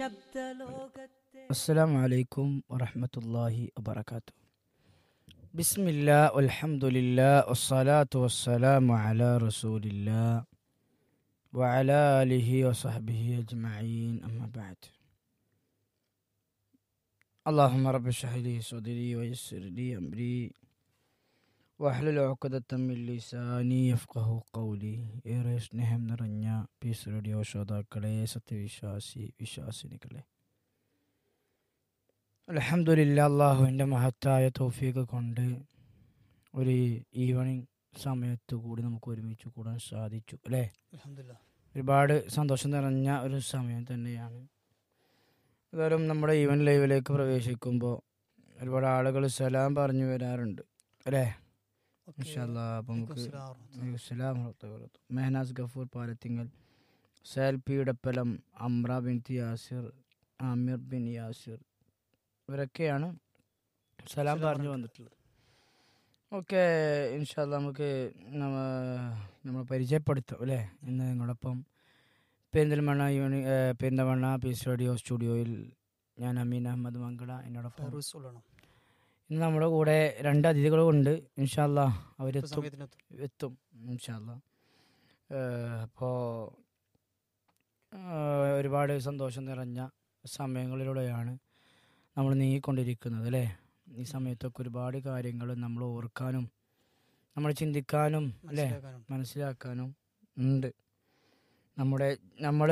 السلام عليكم ورحمة الله وبركاته بسم الله والحمد لله والصلاة والسلام على رسول الله وعلى آله وصحبه أجمعين أما بعد اللهم رب اشرح لي صدري ويسر لي أمري واحلل عقدة من ലിസാനി യഫ്ഖഹു ഖൗലി ഏറെ സ്നേഹം നിറഞ്ഞ പീസ് റേഡിയോ ശ്രോതാക്കളെ സത്യവിശ്വാസി വിശ്വാസിനികളെ അലഹമുല്ല അള്ളാഹുവിൻ്റെ മഹത്തായ തൗഫീഖ് കൊണ്ട് ഒരു ഈവനിങ് സമയത്ത് കൂടി നമുക്ക് ഒരുമിച്ച് കൂടാൻ സാധിച്ചു അല്ലേ ഒരുപാട് സന്തോഷം നിറഞ്ഞ ഒരു സമയം തന്നെയാണ് ഏതായാലും നമ്മുടെ ഈവൻ ലൈവിലേക്ക് പ്രവേശിക്കുമ്പോൾ ഒരുപാട് ആളുകൾ സലാം പറഞ്ഞു വരാറുണ്ട് അല്ലേ ഇൻഷാല്ലാ അപ്പം നമുക്ക് അസ്സലാമു അലൈക്കും വറഹ്മത്തുള്ളാഹി. മെഹനാസ് ഗഫൂർ പാലത്തിങ്ങൽ സേൽ പി ഇടപ്പലം അമ്ര ബിൻ യാസിർ ആമിർ ബിൻ യാസിർ ഇവരൊക്കെയാണ് സലാം സലാം പറഞ്ഞു പറഞ്ഞിട്ടുള്ളത്. വന്നിട്ടുള്ളത് ഓക്കെ ഇൻഷാല്ല നമുക്ക് നമ്മ നമ്മൾ പരിചയപ്പെടുത്താം അല്ലേ ഇന്ന് നിങ്ങളോടൊപ്പം പെരിന്തൽമണ്ണ യൂണി ഏഹ് പെരിന്തൽമണ്ണ പീസ് റേഡിയോ സ്റ്റുഡിയോയിൽ ഞാൻ അമീൻ അഹമ്മദ് മങ്കട എന്നോടൊപ്പം ഫൈറൂസ് ഉള്ളണം. ഇന്ന് നമ്മുടെ കൂടെ രണ്ട് അതിഥികളും ഉണ്ട് ഇൻഷാല്ല ഇപ്പൊ അവരെത്തും സമയത്തിനെത്തും. എത്തും ഇൻഷാല്ല അപ്പോൾ ഒരുപാട് സന്തോഷം നിറഞ്ഞ സമയങ്ങളിലൂടെയാണ് നമ്മൾ നീങ്ങിക്കൊണ്ടിരിക്കുന്നത് അല്ലേ ഈ സമയത്തൊക്കെ ഒരുപാട് കാര്യങ്ങൾ നമ്മൾ ഓർക്കാനും നമ്മൾ ചിന്തിക്കാനും അല്ലേ മനസ്സിലാക്കാനും. മനസ്സിലാക്കാനും ഉണ്ട് നമ്മുടെ നമ്മൾ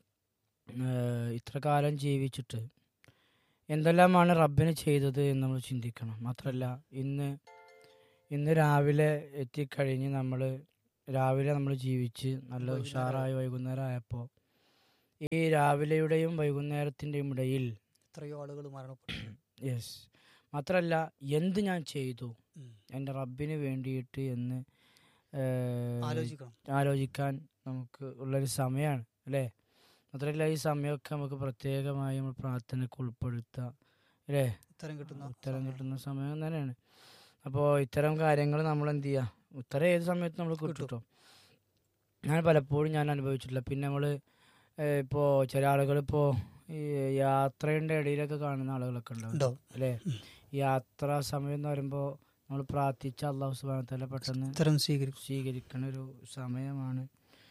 ഇത്ര കാലം ജീവിച്ചിട്ട് എന്തെല്ലാമാണ് റബ്ബിന് ചെയ്തത് എന്ന് നമ്മൾ ചിന്തിക്കണം മാത്രമല്ല ഇന്ന് ഇന്ന് രാവിലെ എത്തിക്കഴിഞ്ഞ് നമ്മൾ രാവിലെ നമ്മൾ ജീവിച്ച് നല്ല വൈകുന്നേരം ഉഷാറായി വൈകുന്നേരം ആയപ്പോൾ ഈ രാവിലെയുടെയും വൈകുന്നേരത്തിൻ്റെയും ഇടയിൽ എത്രയോ ആളുകൾ മരണപ്പെട്ടു യെസ് മാത്രമല്ല എന്ത് ഞാൻ ചെയ്തു ഉം. എൻ്റെ റബ്ബിന് വേണ്ടിയിട്ട് എന്ന് ഏഹ്, ആലോചിക്കണം ആലോചിക്കാൻ നമുക്ക് ഉള്ളൊരു സമയമാണ് അല്ലേ മാത്രമല്ല ഈ സമയമൊക്കെ നമുക്ക് പ്രത്യേകമായി നമ്മൾ പ്രാർത്ഥനയ്ക്ക് ഉൾപ്പെടുത്തുക അല്ലേ ഉത്തരം കിട്ടുന്ന ഉത്തരം സമയം. കിട്ടുന്ന സമയം തന്നെയാണ് അപ്പോൾ ഇത്തരം കാര്യങ്ങൾ നമ്മൾ എന്ത് ചെയ്യുക ഉത്തരം ഏത് സമയത്ത് നമ്മൾ കിട്ടും. കിട്ടും ഞാൻ പലപ്പോഴും ഞാൻ അനുഭവിച്ചിട്ടില്ല പിന്നെ നമ്മൾ ഇപ്പോൾ ചില ആളുകൾ ഇപ്പോൾ ഈ യാത്രയുടെ ഇടയിലൊക്കെ കാണുന്ന ആളുകളൊക്കെ ഉണ്ടാവും ഉണ്ടാവും അല്ലേ യാത്രാ സമയം എന്ന് പറയുമ്പോൾ നമ്മൾ പ്രാർത്ഥിച്ച അള്ളാഹു സുബാനത്തല പെട്ടെന്ന് ഉത്തരം സ്വീകരിക്കും സ്വീകരിക്കുന്ന ഒരു സമയമാണ്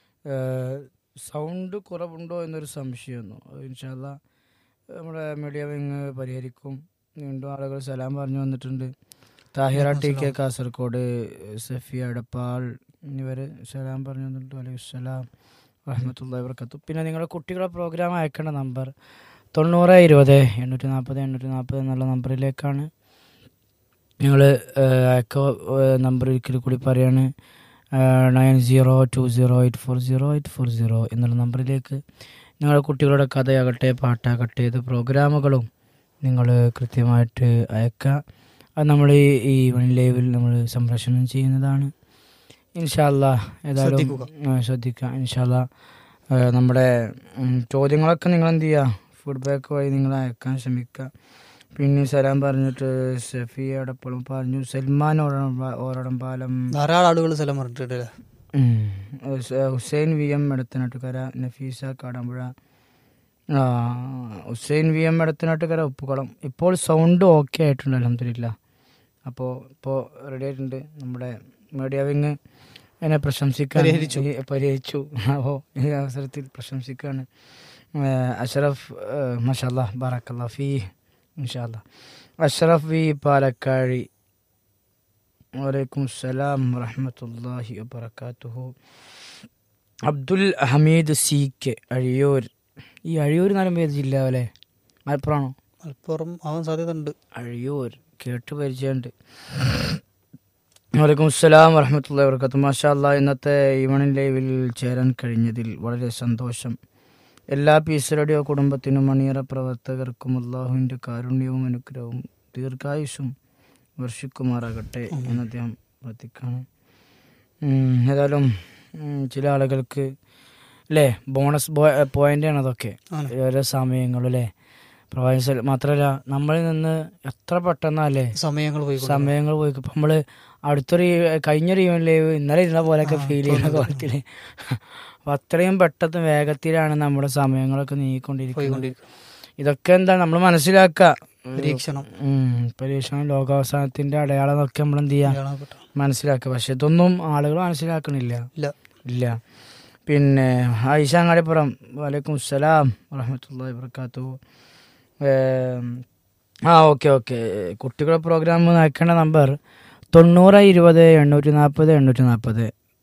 സൗണ്ട് കുറവുണ്ടോ എന്നൊരു സംശയമൊന്നു ഇൻഷാല്ല നമ്മുടെ മീഡിയ വിങ് പരിഹരിക്കും വീണ്ടും ആളുകൾ സലാം പറഞ്ഞു വന്നിട്ടുണ്ട് താഹിറ ടി കെ കാസർഗോഡ് സഫിയ എടപ്പാൾ എന്നിവർ സലാം പറഞ്ഞു വന്നിട്ടുണ്ട് വലൈഹി സ്വലാം വഹമത്തുള്ള വർക്കത്തു പിന്നെ നിങ്ങളുടെ കുട്ടികളെ പ്രോഗ്രാം അയക്കേണ്ട നമ്പർ തൊണ്ണൂറ് ഇരുപത് എണ്ണൂറ്റി നാൽപ്പത് എണ്ണൂറ്റി നാൽപ്പത് എന്നുള്ള നമ്പറിലേക്കാണ് നിങ്ങൾ അയക്ക നമ്പർ ഒരിക്കൽ കൂടി പറയാണ് nine zero two zero eight four zero eight four zero എന്നുള്ള നമ്പറിലേക്ക് നിങ്ങളുടെ കുട്ടികളുടെ കഥയാകട്ടെ പാട്ടാകട്ടെ ഏത് പ്രോഗ്രാമുകളും നിങ്ങൾ കൃത്യമായിട്ട് അയക്കുക അത് നമ്മൾ ഈ ഈവനിങ് ലൈവിൽ നമ്മൾ സംപ്രേഷണം ചെയ്യുന്നതാണ് ഇൻഷാല്ല ഏതായാലും ശ്രദ്ധിക്കുക. ആ, ശ്രദ്ധിക്കുക ഇൻഷാല്ല നമ്മുടെ ഉം, ചോദ്യങ്ങളൊക്കെ നിങ്ങൾ എന്ത് ചെയ്യുക ഫീഡ്ബാക്ക് വഴി നിങ്ങൾ അയക്കാൻ ശ്രമിക്കുക പിന്നെ സലാം പറഞ്ഞിട്ട് സഫിയ എപ്പോഴും പറഞ്ഞു സൽമാൻ ഓരടം- ഓരടംപാലം ധാരാളം ആളുകൾ സ്ഥലം പറഞ്ഞിട്ടുണ്ട് അല്ലേ? ഉം. ഹുസ- ഹുസൈൻ വി എം എടത്തനാട്ടുകര നഫീസ കാടാമ്പുഴ ആ, ഹുസൈൻ വി എം എടത്തനാട്ടുകര ഉപ്പുകുളം ഇപ്പോൾ സൗണ്ട് ഓക്കെ ആയിട്ടുണ്ട് അലഹമില്ല അപ്പോൾ ഇപ്പോൾ റെഡി ആയിട്ടുണ്ട് നമ്മുടെ മീഡിയ വിങ് എന്നെ പ്രശംസിക്കാൻ പരിഹരിച്ചു. ഈ- പരിഹരിച്ചു അപ്പോൾ ഈ അവസരത്തിൽ പ്രശംസിക്കുകയാണ് ആ, അഷറഫ് മഷാല്ല ബാറക്കല്ല ഫീ ഇൻഷാല്ല അഷറഫ് വി പാലക്കാഴി വലൈക്കും സലാം വറഹമത്തല്ലാഹി വബർക്കാത്തുഹു അബ്ദുൽ ഹമീദ് സി കെ അഴിയൂർ ഈ അഴിയൂർ എന്ന് പറയുമ്പോൾ ഏത് ജില്ല അല്ലേ മലപ്പുറമാണോ മലപ്പുറം ആവാൻ സാധ്യത ഉണ്ട് അഴിയൂർ കേട്ട് പരിചയമുണ്ട് വലൈക്കും അസ്സലാം വറഹമത്തുള്ള വർക്കത്ത് മാഷാ അല്ലാ ഇന്നത്തെ ഈവണിംഗ് ലൈവിൽ ചേരാൻ കഴിഞ്ഞതിൽ വളരെ സന്തോഷം എല്ലാ പീസ് റേഡിയോ കുടുംബത്തിനും മണിയറ പ്രവർത്തകർക്കും അള്ളാഹുവിൻ്റെ കാരുണ്യവും അനുഗ്രഹവും ദീർഘായുസും വർഷിക്കുമാറാകട്ടെ എന്ന് അദ്ദേഹം പ്രാർത്ഥിക്കാണ് ഉം, ഏതായാലും ഉം, ചില ആളുകൾക്ക് അല്ലേ ബോണസ് പോയിന്റ് ആണ് അതൊക്കെ ആണ്. ഓരോ സമയങ്ങളും അല്ലേ പ്രവാസ മാത്രമല്ല നമ്മളിൽ നിന്ന് എത്ര പെട്ടെന്നല്ലേ സമയങ്ങൾ പോയി സമയങ്ങൾ പോയി ഇപ്പം നമ്മള് അടുത്തൊരു ഈ- കഴിഞ്ഞൊരു ഈവനില് ഇന്നലെ ഇരുന്ന പോലെയൊക്കെ ആ, ഫീൽ ചെയ്യുന്ന തോന്നുന്നു. കോലത്തില് അപ്പൊ അത്രയും പെട്ടെന്ന് വേഗത്തിലാണ് നമ്മുടെ സമയങ്ങളൊക്കെ നീങ്ങിക്കൊണ്ടിരിക്കുന്നത് പോയിക്കൊണ്ടിരിക്കും ഇതൊക്കെ എന്താണ് നമ്മൾ മനസ്സിലാക്കുക പരീക്ഷണം ഉം, പരീക്ഷണം ലോകാവസാനത്തിന്റെ അടയാളം എന്നൊക്കെ നമ്മൾ എന്ത് ചെയ്യാം ഇയാളാകട്ടെ. മനസ്സിലാക്കുക പക്ഷെ ഇതൊന്നും ആളുകൾ മനസ്സിലാക്കണില്ല ഇല്ല ഇല്ല പിന്നെ ആയിഷ അങ്ങാടിപ്പുറം വലൈക്കും സലാം വറഹമത്തല്ലാ വർക്കാത്തു ആ ഓക്കെ ഓക്കെ കുട്ടികളുടെ പ്രോഗ്രാം അയക്കേണ്ട നമ്പർ തൊണ്ണൂറ് ഇരുപത് എണ്ണൂറ്റി നാൽപ്പത് എണ്ണൂറ്റി നാൽപ്പത്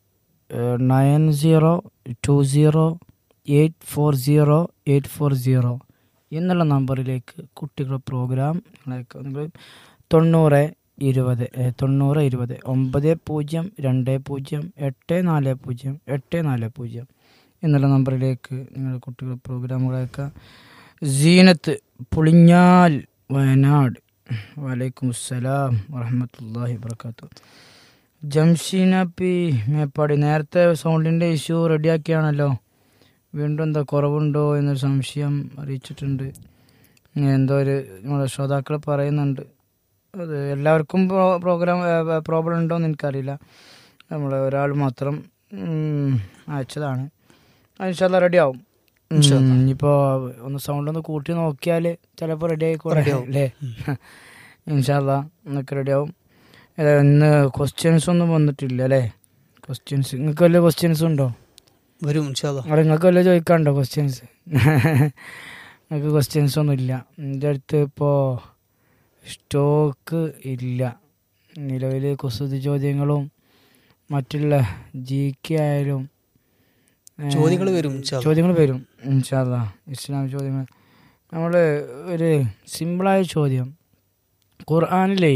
nine zero two zero eight four zero eight four zero എന്നുള്ള നമ്പറിലേക്ക് കുട്ടികളുടെ പ്രോഗ്രാം നിങ്ങൾ തൊണ്ണൂറ് ഇരുപത് ഏ, തൊണ്ണൂറ് ഇരുപത് ഒമ്പത് പൂജ്യം രണ്ട് പൂജ്യം എട്ട് നാല് പൂജ്യം എട്ട് നാല് പൂജ്യം എന്നുള്ള നമ്പറിലേക്ക് നിങ്ങളുടെ കുട്ടികളുടെ പ്രോഗ്രാമുകളൊക്കെ സീനത്ത് പുളിഞ്ഞാൽ വയനാട് വലൈക്കും അസ്സലാം വറഹമത്തല്ലാഹി വർക്കാത്തു ജംഷീന പി മേപ്പാടി നേരത്തെ സൗണ്ടിൻ്റെ ഇഷ്യൂ റെഡിയാക്കിയാണല്ലോ വീണ്ടും എന്താ കുറവുണ്ടോ എന്നൊരു സംശയം അറിയിച്ചിട്ടുണ്ട് ഇനി എന്തോ ഒരു നമ്മുടെ ശ്രോതാക്കൾ പറയുന്നുണ്ട് അത് എല്ലാവർക്കും പ്രോ- പ്രോഗ്രാം പ്രോബ്ലം ഉണ്ടോ എന്ന് എനിക്കറിയില്ല നമ്മൾ ഒരാൾ മാത്രം ഉം, അയച്ചതാണ് ഇൻഷാല്ല റെഡി ആവും ഇൻഷാല്ലാ. ഇനിയിപ്പോൾ ഒന്ന് സൗണ്ട് ഒന്ന് കൂട്ടി നോക്കിയാൽ ചിലപ്പോൾ റെഡി ആയിക്കോട്ടെ Ready ആവും. അല്ലേ ഇൻഷാല്ല എന്നൊക്കെ റെഡി ആവും ഏ, ഇന്ന് ക്വസ്റ്റ്യൻസ് ഒന്നും വന്നിട്ടില്ല അല്ലേ ക്വസ്റ്റ്യൻസ് നിങ്ങൾക്ക് വല്ല ക്വസ്റ്റ്യൻസ് ഉണ്ടോ വരും ഇൻഷാല്ലാ. അവിടെ നിങ്ങൾക്ക് വല്ല ചോദിക്കാനുണ്ടോ ക്വസ്റ്റ്യൻസ് നിങ്ങൾക്ക് ക്വസ്റ്റ്യൻസ് ഒന്നും ഇല്ല എൻ്റെ അടുത്ത് ഇപ്പോൾ സ്റ്റോക്ക് ഇല്ല നിലവിൽ കുസൃതി ചോദ്യങ്ങളും മറ്റുള്ള ജി കെ ആയാലും ഏ, ചോദ്യങ്ങൾ വരും ഇൻഷാല്ലാ. ചോദ്യങ്ങൾ വരും ഇൻഷാല്ല ഇസ്ലാം ചോദ്യങ്ങൾ നമ്മൾ ഒരു സിമ്പിളായ ചോദ്യം ഖുർആാനിലേ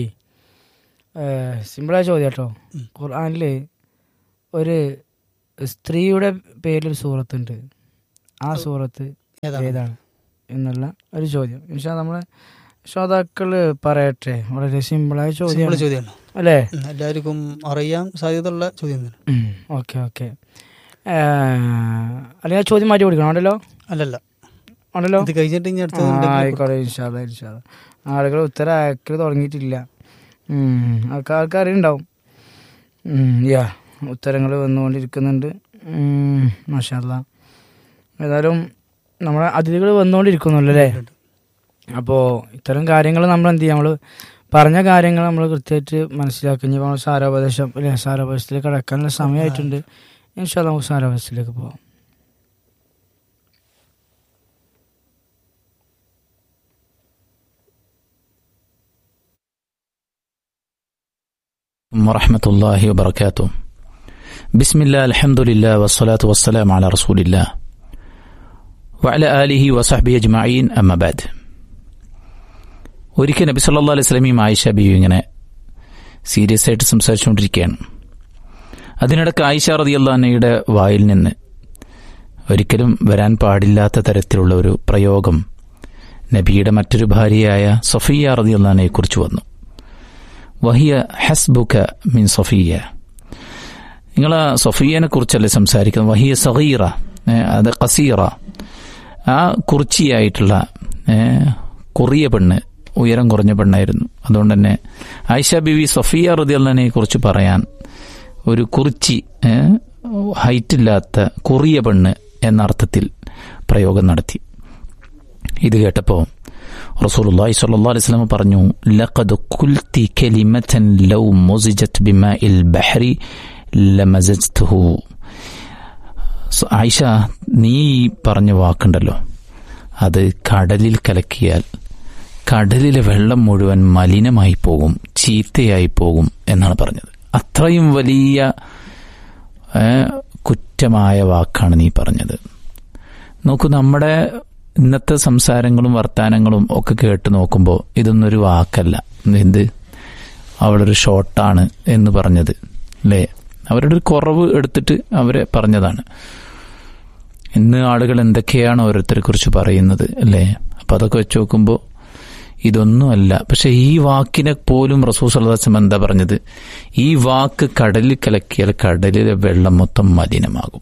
സിമ്പിളായ ചോദ്യം കേട്ടോ ഉം. ഖുർആാനിൽ ഒരു സ്ത്രീയുടെ പേരിൽ സൂറത്തുണ്ട് ആ സൂറത്ത് ഏതാണ്? ഏതാണ് എന്നുള്ള ഒരു ചോദ്യം ഇൻഷാ നമ്മളെ ശ്രോതാക്കള് പറയട്ടെ വളരെ സിമ്പിളായ സിമ്പിൾ ചോദ്യം ചോദ്യമാണ് അല്ലേ ഉം, എല്ലാവർക്കും അറിയാൻ സാധ്യതയുള്ള ചോദ്യം തന്നെ ഓക്കെ ഓക്കെ അല്ലെങ്കിൽ ആ ചോദ്യം മാറ്റി കൊടുക്കണം ഉണ്ടല്ലോ അല്ലല്ല ഉണ്ടല്ലോ ഇത് കഴിഞ്ഞിട്ട് ഇനി ആ, അടുത്തത് ആയിക്കോട്ടെ ഇൻഷാല്ല ഇൻഷാല്ല ആളുകൾ ഉത്തരം അയക്കൽ തുടങ്ങിയിട്ടില്ല ഉം, ആൾക്കാർ ആൾക്കറിയുണ്ടാവും ഉം, യാ ഉത്തരങ്ങൾ വന്നുകൊണ്ടിരിക്കുന്നുണ്ട് മാഷല്ല ഏതായാലും നമ്മളെ അതിഥികൾ വന്നുകൊണ്ടിരിക്കുന്നുള്ളൂ അല്ലേ അപ്പോൾ ഇത്തരം കാര്യങ്ങൾ നമ്മൾ എന്ത് ചെയ്യും നമ്മൾ പറഞ്ഞ കാര്യങ്ങൾ നമ്മൾ കൃത്യമായിട്ട് മനസ്സിലാക്കി ഇനി നമ്മൾ സാരോപദേശം അല്ലെ സാരോപദേശത്തിലേക്ക് കടക്കാനുള്ള സമയമായിട്ടുണ്ട് ഇൻഷാല്ല നമുക്ക് സാരോപദേശത്തിലേക്ക് പോവാം ورحمة الله وبركاته بسم الله الحمد لله والصلاة والسلام على رسول الله وعلى آله وصحبه أجمعين أما بعد ഒരിക്കൽ നബി സല്ലാ അലൈഹി സ്വലമിയും ആയിഷ ബിയു ഇങ്ങനെ സീരിയസ് ആയിട്ട് സംസാരിച്ചുകൊണ്ടിരിക്കുകയാണ് അതിനിടക്ക് ആയിഷ റതിയല്ലാന്നയുടെ വായിൽ നിന്ന് ഒരിക്കലും വരാൻ പാടില്ലാത്ത തരത്തിലുള്ള ഒരു പ്രയോഗം നബിയുടെ മറ്റൊരു ഭാര്യയായ സഫിയ റതിയല്ലാനയെ കുറിച്ച് വന്നു വഹിയ ഹസ്ബുക മിൻ സഫിയ നിങ്ങൾ ആ സഫിയനെ കുറിച്ചല്ലേ സംസാരിക്കുന്നത് വഹിയ സഹീറ ഏ, അത് കസീറ ആ കുറിച്ചിയായിട്ടുള്ള ഏ, കുറിയ പെണ്ണ് ഉയരം കുറഞ്ഞ പെണ്ണായിരുന്നു അതുകൊണ്ട് തന്നെ ആയിഷ ബിവി സഫിയ റദിയല്ലനെ കുറിച്ച് പറയാൻ ഒരു കുറിച്ചി ഏ, ഹൈറ്റില്ലാത്ത കുറിയ പെണ്ണ് എന്ന അർത്ഥത്തിൽ പ്രയോഗം നടത്തി ഇത് കേട്ടപ്പോൾ റസൂലുള്ളാഹി സ്വല്ലല്ലാഹു അലൈഹി വസല്ലം പറഞ്ഞു ലഖദ് ഖുൽതി കലിമതൻ ലൗ മുസിജത് ബിമാഇൽ ബഹരി ലമസജ്തുഹു സ- ആയിഷ നീ ഈ പറഞ്ഞ വാക്കുണ്ടല്ലോ അത് കടലിൽ കലക്കിയാൽ കടലിലെ വെള്ളം മുഴുവൻ മലിനമായി പോകും ചീത്തയായി പോകും എന്നാണ് പറഞ്ഞത് അത്രയും വലിയ ഏ, കുറ്റമായ വാക്കാണ് നീ പറഞ്ഞത് നോക്കൂ നമ്മുടെ ഇന്നത്തെ സംസാരങ്ങളും വർത്തമാനങ്ങളും ഒക്കെ കേട്ട് നോക്കുമ്പോൾ ഇതൊന്നൊരു വാക്കല്ല എന്ത് അവളൊരു ഷോട്ടാണ് എന്ന് പറഞ്ഞത് അല്ലേ അവരുടെ ഒരു കുറവ് എടുത്തിട്ട് അവരെ പറഞ്ഞതാണ് ഇന്ന് ആളുകൾ എന്തൊക്കെയാണ് ഓരോരുത്തരെ കുറിച്ച് പറയുന്നത് അല്ലേ അപ്പം അതൊക്കെ വെച്ച് നോക്കുമ്പോൾ ഇതൊന്നുമല്ല പക്ഷെ ഈ വാക്കിനെ പോലും റസൂൽ സല്ലാസം എന്താ പറഞ്ഞത് ഈ വാക്ക് കടലിൽ കലക്കിയാൽ കടലിലെ വെള്ളം മൊത്തം മലിനമാകും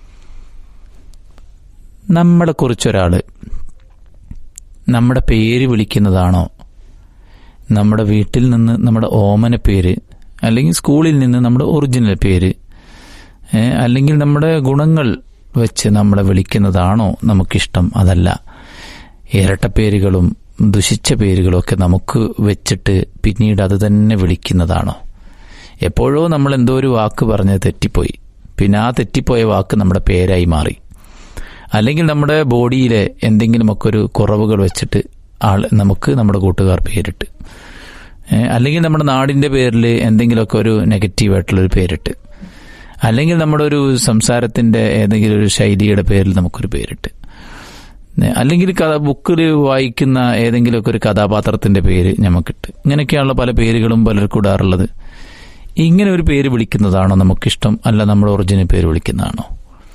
നമ്മളെ കുറിച്ചൊരാള് നമ്മുടെ പേര് വിളിക്കുന്നതാണോ നമ്മുടെ വീട്ടിൽ നിന്ന് നമ്മുടെ ഓമന പേര് അല്ലെങ്കിൽ സ്കൂളിൽ നിന്ന് നമ്മുടെ ഒറിജിനൽ പേര് ഏ, അല്ലെങ്കിൽ നമ്മുടെ ഗുണങ്ങൾ വെച്ച് നമ്മളെ വിളിക്കുന്നതാണോ നമുക്കിഷ്ടം അതല്ല ഇരട്ടപ്പേരുകളും ദുഷിച്ച പേരുകളും ഒക്കെ നമുക്ക് വെച്ചിട്ട് പിന്നീട് അത് തന്നെ വിളിക്കുന്നതാണോ എപ്പോഴോ നമ്മൾ എന്തോ ഒരു വാക്ക് പറഞ്ഞത് തെറ്റിപ്പോയി പിന്നെ ആ തെറ്റിപ്പോയ വാക്ക് നമ്മുടെ പേരായി മാറി അല്ലെങ്കിൽ നമ്മുടെ ബോഡിയിലെ എന്തെങ്കിലുമൊക്കെ ഒരു കുറവുകൾ വെച്ചിട്ട് ആൾ നമുക്ക് നമ്മുടെ കൂട്ടുകാർ പേരിട്ട് ഏ, അല്ലെങ്കിൽ നമ്മുടെ നാടിന്റെ പേരിൽ എന്തെങ്കിലുമൊക്കെ ഒരു നെഗറ്റീവായിട്ടുള്ളൊരു പേരിട്ട് അല്ലെങ്കിൽ നമ്മുടെ ഒരു സംസാരത്തിന്റെ ഏതെങ്കിലും ഒരു ശൈലിയുടെ പേരിൽ നമുക്കൊരു പേരിട്ട് ഏ, അല്ലെങ്കിൽ കഥ ബുക്കിൽ വായിക്കുന്ന ഏതെങ്കിലുമൊക്കെ ഒരു കഥാപാത്രത്തിന്റെ പേര് നമുക്കിട്ട് ഇങ്ങനെയൊക്കെയുള്ള പല പേരുകളും പലർക്കും ഇടാറുള്ളത് ഇങ്ങനെ ഒരു പേര് വിളിക്കുന്നതാണോ നമുക്കിഷ്ടം അല്ല നമ്മുടെ ഒറിജിനൽ പേര് വിളിക്കുന്നതാണോ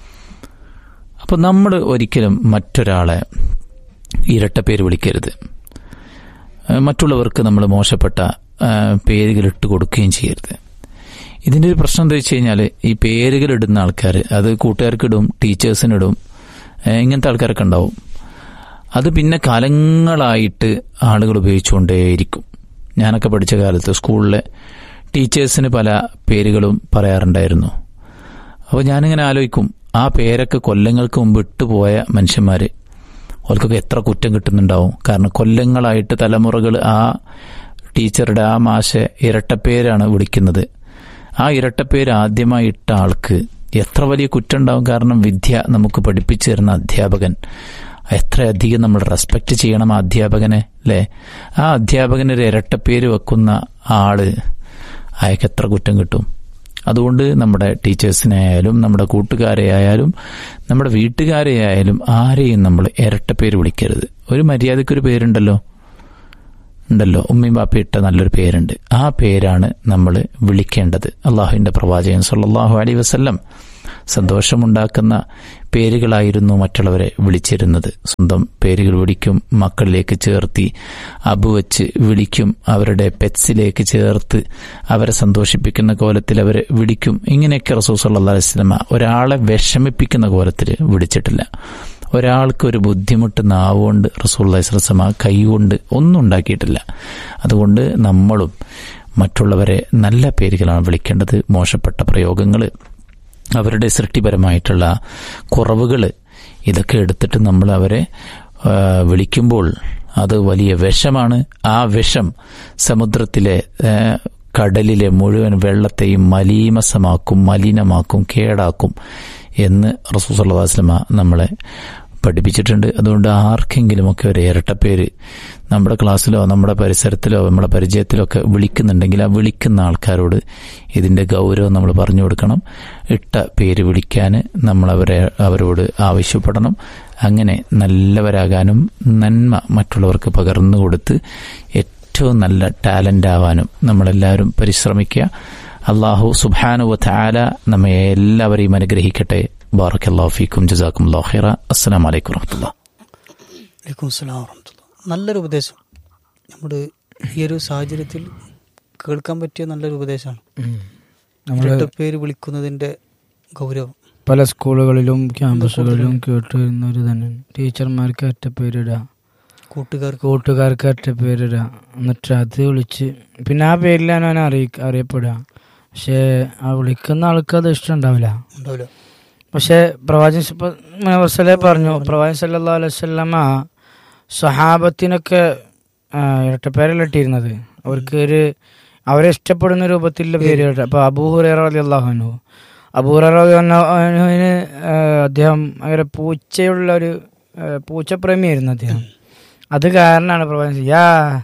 അപ്പൊ നമ്മൾ ഒരിക്കലും മറ്റൊരാളെ ഇരട്ട പേര് വിളിക്കരുത് ഏഹ് മറ്റുള്ളവർക്ക് നമ്മൾ മോശപ്പെട്ട ഏഹ് പേരുകൾ ഇട്ട് കൊടുക്കുകയും ചെയ്യരുത് ഇതിന്റെ ഒരു പ്രശ്നം എന്താ വെച്ച് കഴിഞ്ഞാൽ ഈ പേരുകൾ ഇടുന്ന ആൾക്കാർ അത് കൂട്ടുകാർക്കിടും ടീച്ചേഴ്സിനിടും ഏഹ് ഇങ്ങനത്തെ ആൾക്കാരൊക്കെ ഉണ്ടാവും അത് പിന്നെ കാലങ്ങളായിട്ട് ആളുകൾ ഉപയോഗിച്ചുകൊണ്ടേയിരിക്കും ഞാനൊക്കെ പഠിച്ച കാലത്ത് സ്കൂളിലെ ടീച്ചേഴ്സിന് പല പേരുകളും പറയാറുണ്ടായിരുന്നു അപ്പോൾ ഞാനിങ്ങനെ ആലോചിക്കും ആ പേരൊക്കെ കൊല്ലങ്ങൾക്ക് മുമ്പ് ഇട്ടുപോയ മനുഷ്യന്മാര് അവർക്കൊക്കെ എത്ര കുറ്റം കിട്ടുന്നുണ്ടാവും കാരണം കൊല്ലങ്ങളായിട്ട് തലമുറകൾ ആ ടീച്ചറുടെ ആ മാഷ ഇരട്ടപ്പേരാണ് വിളിക്കുന്നത് ആ ഇരട്ടപ്പേര് ആദ്യമായി ഇട്ട ആൾക്ക് എത്ര വലിയ കുറ്റം ഉണ്ടാവും കാരണം വിദ്യ നമുക്ക് പഠിപ്പിച്ചു തരുന്ന അധ്യാപകൻ എത്രയധികം നമ്മൾ റെസ്പെക്ട് ചെയ്യണം ആ അധ്യാപകനെ അല്ലേ ആ അധ്യാപകന് ഒരു ഇരട്ടപ്പേര് വെക്കുന്ന ആള് അയാൾക്ക് എത്ര കുറ്റം കിട്ടും അതുകൊണ്ട് നമ്മുടെ ടീച്ചേഴ്സിനെ ആയാലും നമ്മുടെ കൂട്ടുകാരെ ആയാലും നമ്മുടെ വീട്ടുകാരെ ആയാലും ആരെയും നമ്മൾ ഇരട്ടപ്പേര് വിളിക്കരുത് ഒരു മര്യാദക്കൊരു പേരുണ്ടല്ലോ ഉണ്ടല്ലോ ഉമ്മയും ബാപ്പയും ഇട്ട നല്ലൊരു പേരുണ്ട് ആ പേരാണ് നമ്മൾ വിളിക്കേണ്ടത് അള്ളാഹുവിന്റെ പ്രവാചകൻ സല്ലല്ലാഹു അലൈഹി വസല്ലം സന്തോഷമുണ്ടാക്കുന്ന പേരുകളായിരുന്നു മറ്റുള്ളവരെ വിളിച്ചിരുന്നത് സ്വന്തം പേരുകൾ വിളിക്കും മക്കളിലേക്ക് ചേർത്തി അബു വെച്ച് വിളിക്കും അവരുടെ പെറ്റ്സിലേക്ക് ചേർത്ത് അവരെ സന്തോഷിപ്പിക്കുന്ന കോലത്തിൽ അവരെ വിളിക്കും ഇങ്ങനെയൊക്കെ റസൂൽ സല്ലല്ലാഹു അലൈഹി വസല്ലമ ഒരാളെ വിഷമിപ്പിക്കുന്ന കോലത്തിൽ വിളിച്ചിട്ടില്ല ഒരാൾക്ക് ഒരു ബുദ്ധിമുട്ട് നാവുകൊണ്ട് റസൂൽ സ്വലമ കൈകൊണ്ട് ഒന്നും ഉണ്ടാക്കിയിട്ടില്ല അതുകൊണ്ട് നമ്മളും മറ്റുള്ളവരെ നല്ല പേരുകളാണ് വിളിക്കേണ്ടത് മോശപ്പെട്ട പ്രയോഗങ്ങൾ അവരുടെ സൃഷ്ടിപരമായിട്ടുള്ള കുറവുകൾ ഇതൊക്കെ എടുത്തിട്ട് നമ്മൾ അവരെ ആ, വിളിക്കുമ്പോൾ അത് വലിയ വിഷമാണ് ആ വിഷം സമുദ്രത്തിലെ ആ, കടലിലെ മുഴുവൻ വെള്ളത്തെയും മലീമസമാക്കും മലിനമാക്കും കേടാക്കും എന്ന് റസൂസല്ലാസ്ലമ നമ്മളെ പഠിപ്പിച്ചിട്ടുണ്ട് അതുകൊണ്ട് ആർക്കെങ്കിലുമൊക്കെ ഒരു ഇരട്ടപ്പേര് നമ്മുടെ ക്ലാസ്സിലോ നമ്മുടെ പരിസരത്തിലോ നമ്മുടെ പരിചയത്തിലോ ഒക്കെ വിളിക്കുന്നുണ്ടെങ്കിൽ ആ വിളിക്കുന്ന ആൾക്കാരോട് ഇതിന്റെ ഗൗരവം നമ്മൾ പറഞ്ഞു കൊടുക്കണം ഇട്ട പേര് വിളിക്കാൻ നമ്മൾ അവരെ അവരോട് ആവശ്യപ്പെടണം അങ്ങനെ നല്ലവരാകാനും നന്മ മറ്റുള്ളവർക്ക് പകർന്നു കൊടുത്ത് ഏറ്റവും നല്ല ടാലന്റ് ആവാനും നമ്മളെല്ലാവരും പരിശ്രമിക്കുക അള്ളാഹു സുബാനു താല നമ്മെ എല്ലാവരെയും അനുഗ്രഹിക്കട്ടെ ബാറക്കല്ലാഹു ഫീക്കും ജസാക്കും ഖൈറ അസ്സലാം വലൈക്കും വറഹമത്തുള്ള വലൈക്കും സ്ലാം വറഹമത്തുള്ള നല്ലൊരു ഉപദേശം നമ്മുടെ ഈ ഒരു സാഹചര്യത്തിൽ കേൾക്കാൻ പറ്റിയ നല്ലൊരു ഉപദേശമാണ് നമ്മൾ ഇരട്ട പേര് വിളിക്കുന്നതിന്റെ ഗൗരവം പല സ്കൂളുകളിലും ക്യാമ്പസുകളിലും കേട്ട് വരുന്ന ഒരു തന്നെ ടീച്ചർമാർക്ക് ഒറ്റപ്പേരിടുക കൂട്ടുകാർക്ക് കൂട്ടുകാർക്ക് ഒറ്റപ്പേരിടുക എന്നിട്ട് അത് വിളിച്ച് പിന്നെ ആ പേരിലാണ് അവൻ അറിയി അറിയപ്പെടുക പക്ഷേ ആ വിളിക്കുന്ന ആൾക്ക് അത് ഇഷ്ടം ഉണ്ടാവില്ല ഉണ്ടാവില്ല പക്ഷേ പ്രവാചകൻ സ- ഇപ്പൊ ഇങ്ങനെ വസലെ പറഞ്ഞു പ്രവാചകൻ സല്ലല്ലാഹു അലൈഹി വസല്ലമ സ്വഹാബത്തിനൊക്കെ ആ, ഇരട്ടപ്പേരല്ല ഇട്ടിരുന്നത് അവർക്ക് ഒരു അവരെ ഇഷ്ടപ്പെടുന്ന രൂപത്തിലുള്ള പേര് കേട്ടോ അപ്പൊ അബൂഹുറേറ റളിയല്ലാഹു അൻഹു അബൂഹുറേറ റളിയല്ലാഹു അൻഹുവിന് ആ, അദ്ദേഹം ഭയങ്കര പൂച്ചയുള്ള ഒരു ആ, പൂച്ചപ്രേമിയായിരുന്നു അദ്ദേഹം അത് കാരണമാണ് പ്രവാചകൻ യാ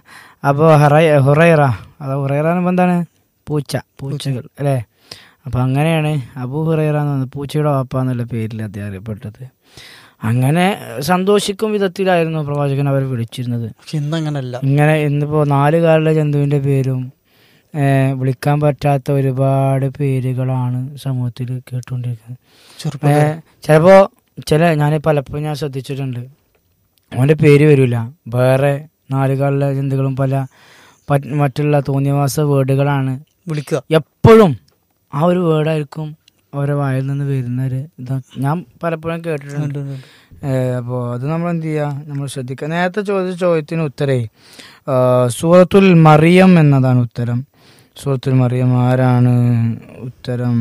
അബോ ഹറൈ ഹുറൈറ അത് ഹുറൈറ എന്ന് എന്താണ് പൂച്ച പൂച്ചകൾ അല്ലേ അപ്പൊ അങ്ങനെയാണ് അബൂ ഹുറൈറ എന്ന് പറഞ്ഞത് പൂച്ചയുടെ വാപ്പ എന്നുള്ള പേരിൽ അദ്ദേഹം അറിയപ്പെട്ടത് അങ്ങനെ സന്തോഷിക്കും വിധത്തിലായിരുന്നു പ്രവാചകൻ അവർ വിളിച്ചിരുന്നത് പക്ഷെ ഇന്നങ്ങനല്ല ഇങ്ങനെ ഇന്നിപ്പോ നാല് കാലുള്ള ജന്തുവിന്റെ പേരും ഏഹ്, വിളിക്കാൻ പറ്റാത്ത ഒരുപാട് പേരുകളാണ് സമൂഹത്തിൽ കേട്ടുകൊണ്ടിരിക്കുന്നത് ചെറുപ്പം ഏഹ്, ചിലപ്പോ ചില ഞാൻ പലപ്പോഴും ഞാൻ ശ്രദ്ധിച്ചിട്ടുണ്ട് അവന്റെ പേര് വരില്ല വേറെ നാല് കാലുള്ള ജന്തുക്കളും പല പറ്റ് മറ്റുള്ള തോന്നിയവാസ വേർഡുകളാണ് വിളിക്കുക എപ്പോഴും ആ ഒരു വേർഡായിരിക്കും അവരെ വായിൽ നിന്ന് വരുന്ന ഒരു ഇതാ ഞാൻ പലപ്പോഴും കേട്ടിട്ടുണ്ട് ഉണ്ട്, ഉണ്ട്, ഉണ്ട്. അപ്പോൾ അത് നമ്മൾ എന്ത് ചെയ്യുക നമ്മൾ ശ്രദ്ധിക്കുക നേരത്തെ ചോദിച്ച ചോദ്യത്തിന് ഉത്തരേ ആ, സൂറത്തുൽ മറിയം എന്നതാണ് ഉത്തരം സൂറത്തുൽ മറിയം ആരാണ് ഉത്തരം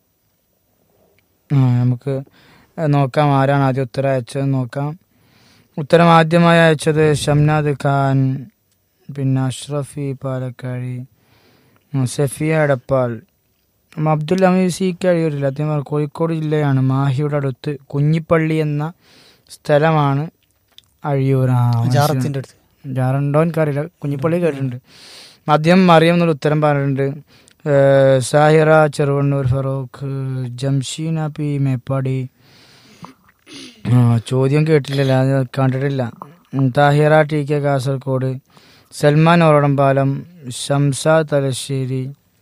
ആ നമുക്ക് നോക്കാം ആരാണ് ആദ്യം ഉത്തരം അയച്ചത് നോക്കാം ഉത്തരം ആദ്യമായി അയച്ചത് ഷംനാദ് ഖാൻ പിന്നെ അഷ്റഫി പാലക്കാഴി ഉം, സഫിയ എടപ്പാൾ ഉം, അബ്ദുൽ ഹമീദ് സി കഴിയൂരില്ല അദ്ദേഹം പറഞ്ഞു, കോഴിക്കോട് ജില്ലയാണ് മാഹിയുടെ അടുത്ത് കുഞ്ഞിപ്പള്ളി എന്ന സ്ഥലമാണ് അഴിയൂർ ആ, മനസ്സിലായി. ജാറത്തിന്റെ അടുത്ത് ജാറുണ്ടോ എനിക്കറിയില്ല കുഞ്ഞിപ്പള്ളി കേട്ടിട്ടുണ്ട് മദ്യം മറിയം എന്നുള്ള ഉത്തരം പറഞ്ഞിട്ടുണ്ട് ഏഹ് സാഹിറ ചെറുവണ്ണൂർ ഫറൂഖ് ജംഷീന പി മേപ്പാടി ആ, ചോദ്യം കേട്ടിട്ടില്ല അത് കണ്ടിട്ടില്ല ഉം, താഹിറ ടി കെ കാസർഗോഡ് സൽമാൻ ഓറടംപാലം ഷംസ തലശ്ശേരി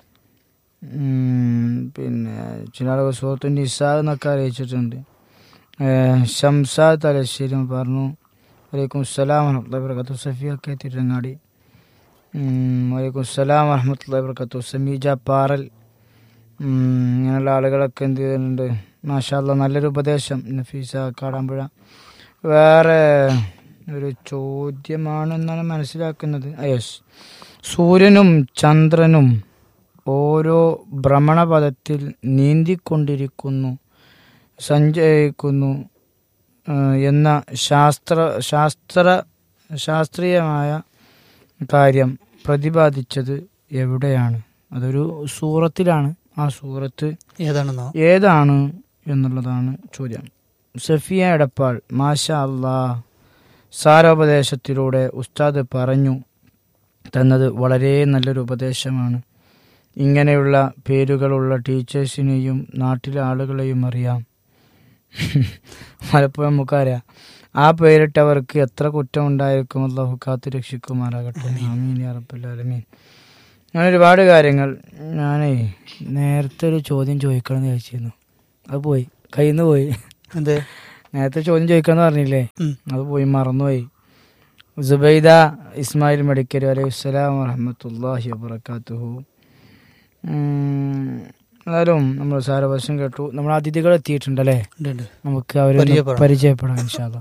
ഉം, പിന്നെ ചില ആളുകൾ സുഹൃത്തു നിസാ എന്നൊക്കെ അറിയിച്ചിട്ടുണ്ട് ഏഹ് ഷംസ തലശ്ശേരി പറഞ്ഞു വലൈക്കും അസ്സലാം വറഹമത്തുള്ളാഹി വബറകാതുഹു സഫിയൊക്കെ തിരുരങ്ങാടി ഉം, വലൈക്കും അസ്സലാം വറഹമത്തുള്ളാഹി വബറകാതുഹു സമീജ പാറൽ ഉം, ഇങ്ങനെയുള്ള ആളുകളൊക്കെ എന്ത് ചെയ്യുന്നുണ്ട് മാഷാല്ല നല്ലൊരു ഉപദേശം നഫീസ കാടാമ്പുഴ വേറെ ഒരു ചോദ്യമാണെന്നാണ് മനസ്സിലാക്കുന്നത് യെസ് സൂര്യനും ചന്ദ്രനും ഓരോ ഭ്രമണപഥത്തിൽ നീന്തിക്കൊണ്ടിരിക്കുന്നു സഞ്ചരിക്കുന്നു ആ, എന്ന ശാസ്ത്ര ശാസ്ത്ര ശാസ്ത്രീയമായ കാര്യം പ്രതിപാദിച്ചത് എവിടെയാണ് അതൊരു സൂറത്തിലാണ് ആ സൂറത്ത് ഏതാണെന്നോ ഏതാണ് എന്നുള്ളതാണ് ചോദ്യം സഫിയ എടപ്പാൾ മാഷ അള്ളാ സാരോപദേശത്തിലൂടെ ഉസ്താദ് പറഞ്ഞു തന്നത് വളരെ നല്ലൊരു ഉപദേശമാണ് ഇങ്ങനെയുള്ള പേരുകളുള്ള ടീച്ചേഴ്സിനെയും നാട്ടിലെ ആളുകളെയും അറിയാം മലപ്പുറം നമുക്കറിയാം ആ പേരിട്ടവർക്ക് എത്ര കുറ്റം ഉണ്ടായിരിക്കും അള്ളാഹു കാത്തു രക്ഷിക്കുമാറാകട്ടെ ആമീൻ യാ റബ്ബൽ ആലമീൻ അങ്ങനെ ഒരുപാട് കാര്യങ്ങൾ ഞാനേ നേരത്തെ ഒരു ചോദ്യം ചോദിക്കണമെന്ന് വിചാരിച്ചിരുന്നു അത് പോയി കയ്യിൽ നിന്ന് പോയി എന്തേ നേരത്തെ ചോദ്യം ചോദിക്കാന്ന് പറഞ്ഞില്ലേ ഉം. അത് പോയി മറന്നുപോയി സുബൈദ ഇസ്മായിൽ മെഡിക്കൽ അലൈഹി സ്വലാം വറഹമത്തല്ലാഹി വബർക്കാത്തുഹു എന്നാലും നമ്മൾ സാരവശം കേട്ടു നമ്മുടെ അതിഥികൾ എത്തിയിട്ടുണ്ടല്ലേ ഉണ്ട് ഉണ്ട് നമുക്ക് അവരെ ഒന്ന് പരിചയപ്പെടാം. പരിചയപ്പെടാം ഇൻഷാല്ല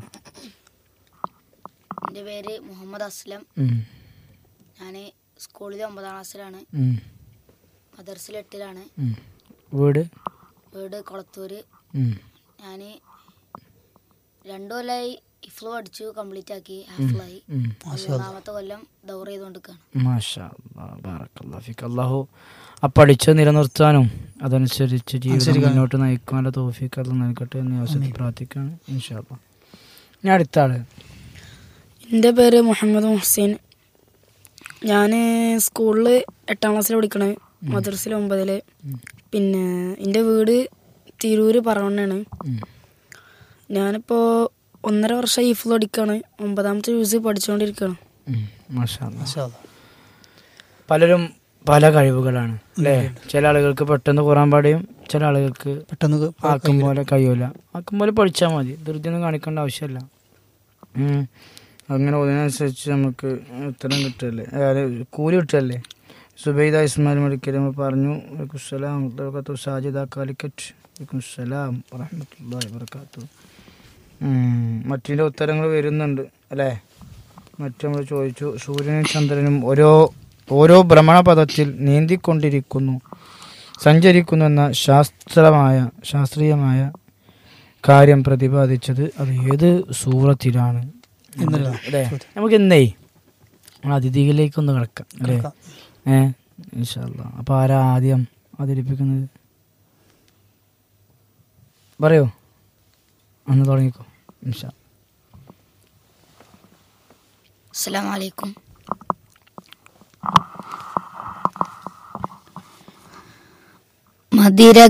എൻ്റെ പേര് മുഹമ്മദ് അസ്ലം ഞാൻ സ്കൂളിൽ ഒമ്പതാം ക്ലാസ്സിലാണ് മദർസിൽ എട്ടിലാണ് വീട് വീട് കൊളത്തൂര് ഉം. ഞാൻ രണ്ടു കൊല്ലമായി ഇഫ്ലു പഠിച്ചു കംപ്ലീറ്റ് ആക്കി ഹാഫിളായി ഉം. മൂന്നാമത്തെ കൊല്ലം ഡൗർ ചെയ്തുകൊണ്ടിരിക്കുകയാണ് മാഷാ അല്ലാ, ബാറക്കല്ലാഹു ഫീക്ക്. അള്ളാഹു ആ പഠിച്ച് നിലനിർത്താനും അതനുസരിച്ച് ജീവിതം മുന്നോട്ട് നയിക്കാനുള്ള തോഫിക്ക് അത് നൽകട്ടെ എന്ന് ഈ അവസരത്തിൽ പ്രാർത്ഥിക്കുകയാണ് ഇൻഷാല്ല ഞാൻ അടുത്ത ആള് എൻ്റെ പേര് മുഹമ്മദ് മുഹ്സീൻ ഞാൻ സ്കൂളിൽ എട്ടാം ക്ലാസ്സിൽ പഠിക്കണേ മദ്രസിൽ ഒമ്പതില് പിന്നെ എൻ്റെ വീട് തിരൂര് പറവണ്ണാണ് ഉം. ഞാനിപ്പോൾ ഒന്നര വർഷം ഈഫിൽ പഠിക്കുകയാണ് ഒമ്പതാമത്തെ യൂസ് പഠിച്ചുകൊണ്ടിരിക്കുകയാണ് ഉം. മാഷാ അല്ലാ. മാഷാ അല്ലാ. പലരും പല കഴിവുകളാണ് അല്ലേ ചില ആളുകൾക്ക് പെട്ടെന്ന് കുറാൻ പാടിയും ചില ആളുകൾക്ക് പെട്ടെന്ന് ക- ആക്കും പോലെ കഴിയൂല ആക്കും പോലെ പഠിച്ചാൽ മതി ധൃതിയൊന്നും കാണിക്കേണ്ട ആവശ്യമില്ല ഉം. അങ്ങനെ അതിനനുസരിച്ച് നമുക്ക് ഉത്തരം കിട്ടുമല്ലേ അതായത് കൂലി കിട്ടുമല്ലേ സുബൈദ ഇസ്മായിൽ മെഡിക്കൽ നമ്മൾ പറഞ്ഞു വലൈക്കുസ്സലാം വറഹ്മത്തുള്ളാഹി സാജിദ കാലിക്കറ്റ് വലൈക്കുസ്സലാം വറഹ്മത്തുള്ളാഹി വബറകാതുഹു മറ്റിൻ്റെ ഉത്തരങ്ങൾ വരുന്നുണ്ട് അല്ലേ മറ്റു നമ്മൾ ചോദിച്ചു സൂര്യനും ചന്ദ്രനും ഓരോ ഓരോ ഭ്രമണപഥത്തിൽ നീന്തിക്കൊണ്ടിരിക്കുന്നു സഞ്ചരിക്കുന്നു എന്ന ശാസ്ത്രമായ ശാസ്ത്രീയമായ കാര്യം പ്രതിപാദിച്ചത് അത് ഏത് സൂറത്തിലാണ് എന്നല്ല അല്ലേ നമുക്ക് എന്നേ നമ്മൾ അതിഥികളിലേക്ക് ഒന്ന് കിടക്കാം അല്ലേ കിടക്കാം. ഏ ഇൻഷാല്ല അപ്പൊ ആരാ ആദ്യം അവതരിപ്പിക്കുന്നത് പറയോ അന്ന് തുടങ്ങിക്കോ ഇൻഷാ അസ്സലാം വലൈക്കും മതിര